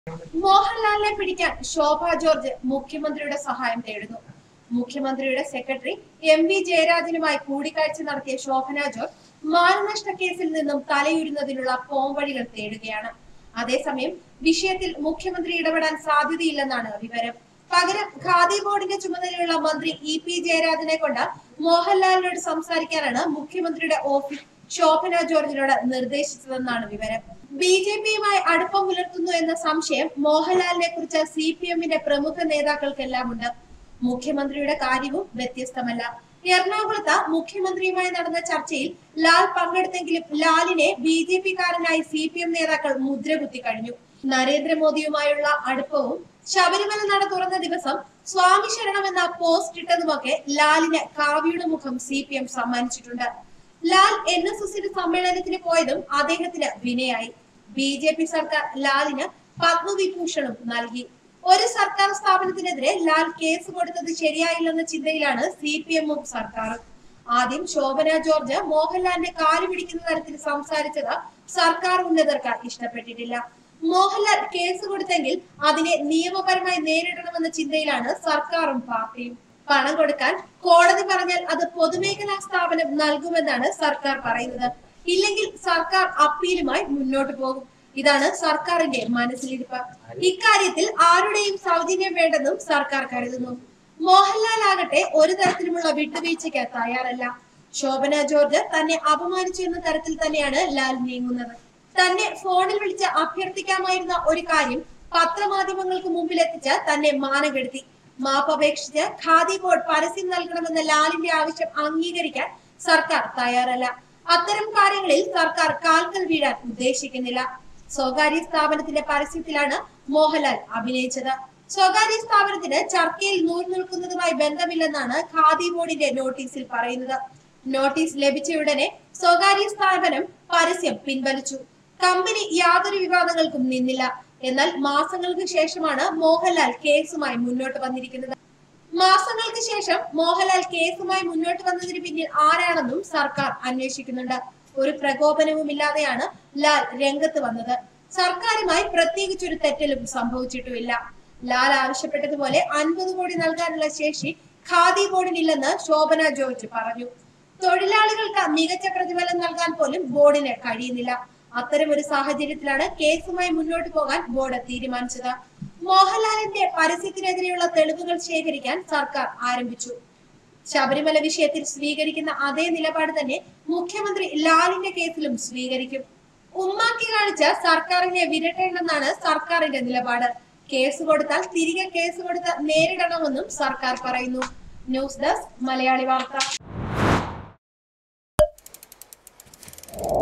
മോഹൻലാലിനെ പിടിക്കാൻ ശോഭ ജോർജ് മുഖ്യമന്ത്രിയുടെ സഹായം തേടുന്നു മുഖ്യമന്ത്രിയുടെ സെക്രട്ടറി എം വി ജയരാജനുമായി കൂടിക്കാഴ്ച നടത്തിയ ശോഭന ജോർജ് മാനനഷ്ട കേസിൽ നിന്നും തലയുരുന്നതിനുള്ള പോംവഴികൾ തേടുകയാണ് അതേസമയം വിഷയത്തിൽ മുഖ്യമന്ത്രി ഇടപെടാൻ സാധ്യതയില്ലെന്നാണ് വിവരം പകരം ഖാദി ബോർഡിന്റെ ചുമതലയുള്ള മന്ത്രി ഇ പി ജയരാജനെ കൊണ്ട് മോഹൻലാലിനോട് സംസാരിക്കാനാണ് മുഖ്യമന്ത്രിയുടെ ഓഫീസ് ശോഭന ജോർജിനോട് നിർദ്ദേശിച്ചതെന്നാണ് വിവരം ബി ജെ പിയുമായി അടുപ്പം പുലർത്തുന്നു എന്ന സംശയം മോഹൻലാലിനെ കുറിച്ച് സി പി എമ്മിന്റെ പ്രമുഖ നേതാക്കൾക്കെല്ലാം ഉണ്ട് മുഖ്യമന്ത്രിയുടെ കാര്യവും വ്യത്യസ്തമല്ല എറണാകുളത്ത് മുഖ്യമന്ത്രിയുമായി നടന്ന ചർച്ചയിൽ ലാൽ പങ്കെടുത്തെങ്കിലും ലാലിനെ ബി ജെ പി കാരനായി സി പി എം നേതാക്കൾ മുദ്രകുത്തി കഴിഞ്ഞു നരേന്ദ്രമോദിയുമായുള്ള അടുപ്പവും ശബരിമല നട തുറന്ന ദിവസം സ്വാമി ശരണം എന്ന പോസ്റ്റ് ഇട്ടതുമൊക്കെ ലാലിന് കാവ്യയുടെ മുഖം സി പി എം സമ്മാനിച്ചിട്ടുണ്ട് ലാൽ എൻ എസ് എസിന്റെ സമ്മേളനത്തിന് പോയതും അദ്ദേഹത്തിന് വിനയായി ബി ജെ പി സർക്കാർ ലാലിന് പത്മവിഭൂഷണും നൽകി ഒരു സർക്കാർ സ്ഥാപനത്തിനെതിരെ ലാൽ കേസ് കൊടുത്തത് ശരിയായില്ലെന്ന ചിന്തയിലാണ് സി പി എമ്മും സർക്കാരും ആദ്യം ശോഭന ജോർജ് മോഹൻലാലിന്റെ കാല് പിടിക്കുന്ന തരത്തിൽ സംസാരിച്ചത് സർക്കാർ ഉന്നതർക്ക് ഇഷ്ടപ്പെട്ടിട്ടില്ല മോഹൻലാൽ കേസ് കൊടുത്തെങ്കിൽ അതിനെ നിയമപരമായി നേരിടണമെന്ന ചിന്തയിലാണ് സർക്കാരും പാർട്ടിയും പണം കൊടുക്കാൻ കോടതി പറഞ്ഞാൽ അത് പൊതുമേഖലാ സ്ഥാപനം നൽകുമെന്നാണ് സർക്കാർ പറയുന്നത് ഇല്ലെങ്കിൽ സർക്കാർ അപ്പീലുമായി മുന്നോട്ട് പോകും ഇതാണ് സർക്കാരിന്റെ മനസ്സിലിരിപ്പ് ഇക്കാര്യത്തിൽ ആരുടെയും സൗജന്യം വേണ്ടെന്നും സർക്കാർ കരുതുന്നു മോഹൻലാൽ ആകട്ടെ ഒരു തരത്തിലുമുള്ള വിട്ടുവീഴ്ചയ്ക്ക് തയ്യാറല്ല ശോഭന ജോർജ് തന്നെ അപമാനിച്ചു എന്ന തരത്തിൽ തന്നെയാണ് ലാൽ നീങ്ങുന്നത് തന്നെ ഫോണിൽ വിളിച്ച് അഭ്യർത്ഥിക്കാമായിരുന്ന ഒരു കാര്യം പത്രമാധ്യമങ്ങൾക്ക് മുമ്പിൽ എത്തിച്ച് തന്നെ മാനകെടുത്തി മാപ്പ് അപേക്ഷിച്ച് ഖാദി ബോർഡ് പരസ്യം നൽകണമെന്ന ലാലിന്റെ ആവശ്യം അംഗീകരിക്കാൻ സർക്കാർ തയ്യാറല്ല അത്തരം കാര്യങ്ങളിൽ സർക്കാർ കാൽക്കൽ വീഴാൻ ഉദ്ദേശിക്കുന്നില്ല സ്വകാര്യ സ്ഥാപനത്തിന്റെ പരസ്യത്തിലാണ് മോഹൻലാൽ അഭിനയിച്ചത് സ്വകാര്യ സ്ഥാപനത്തിന് ചർക്കയിൽ നൂൽ നിൽക്കുന്നതുമായി ബന്ധമില്ലെന്നാണ് ഖാദി ബോർഡിന്റെ നോട്ടീസിൽ പറയുന്നത് നോട്ടീസ് ലഭിച്ചയുടനെ സ്വകാര്യ സ്ഥാപനം പരസ്യം പിൻവലിച്ചു കമ്പനി യാതൊരു വിവാദങ്ങൾക്കും നിന്നില്ല എന്നാൽ മാസങ്ങൾക്ക് ശേഷമാണ് മോഹൻലാൽ കേസുമായി മുന്നോട്ട് വന്നിരിക്കുന്നത് മാസങ്ങൾക്ക് ശേഷം മോഹൻലാൽ കേസുമായി മുന്നോട്ട് വന്നതിന് പിന്നിൽ ആരാണെന്നും സർക്കാർ അന്വേഷിക്കുന്നുണ്ട് ഒരു പ്രകോപനവുമില്ലാതെയാണ് ലാൽ രംഗത്ത് വന്നത് സർക്കാരുമായി പ്രത്യേകിച്ച് ഒരു തെറ്റലും സംഭവിച്ചിട്ടുമില്ല ലാൽ ആവശ്യപ്പെട്ടതുപോലെ അൻപത് കോടി നൽകാനുള്ള ശേഷി ഖാദി ബോർഡിനില്ലെന്ന് ശോഭന ജോർജ് പറഞ്ഞു തൊഴിലാളികൾക്ക് മികച്ച പ്രതിഫലം നൽകാൻ പോലും ബോർഡിന് കഴിയുന്നില്ല അത്തരമൊരു സാഹചര്യത്തിലാണ് കേസുമായി മുന്നോട്ട് പോകാൻ ബോർഡ് തീരുമാനിച്ചത് മോഹൻലാലിന്റെ പരസ്യത്തിനെതിരെയുള്ള തെളിവുകൾ ശേഖരിക്കാൻ സർക്കാർ ആരംഭിച്ചു ശബരിമല വിഷയത്തിൽ സ്വീകരിക്കുന്ന അതേ നിലപാട് തന്നെ മുഖ്യമന്ത്രി ലാലിന്റെ കേസിലും സ്വീകരിക്കും ഉമ്മാക്കി കാണിച്ച് സർക്കാരിനെ വിരട്ടേണ്ടെന്നാണ് സർക്കാരിന്റെ നിലപാട് കേസ് കൊടുത്താൽ തിരികെ കേസ് കൊടുത്ത് നേരിടണമെന്നും സർക്കാർ പറയുന്നു ന്യൂസ് ഡെസ്ക് മലയാളി വാർത്ത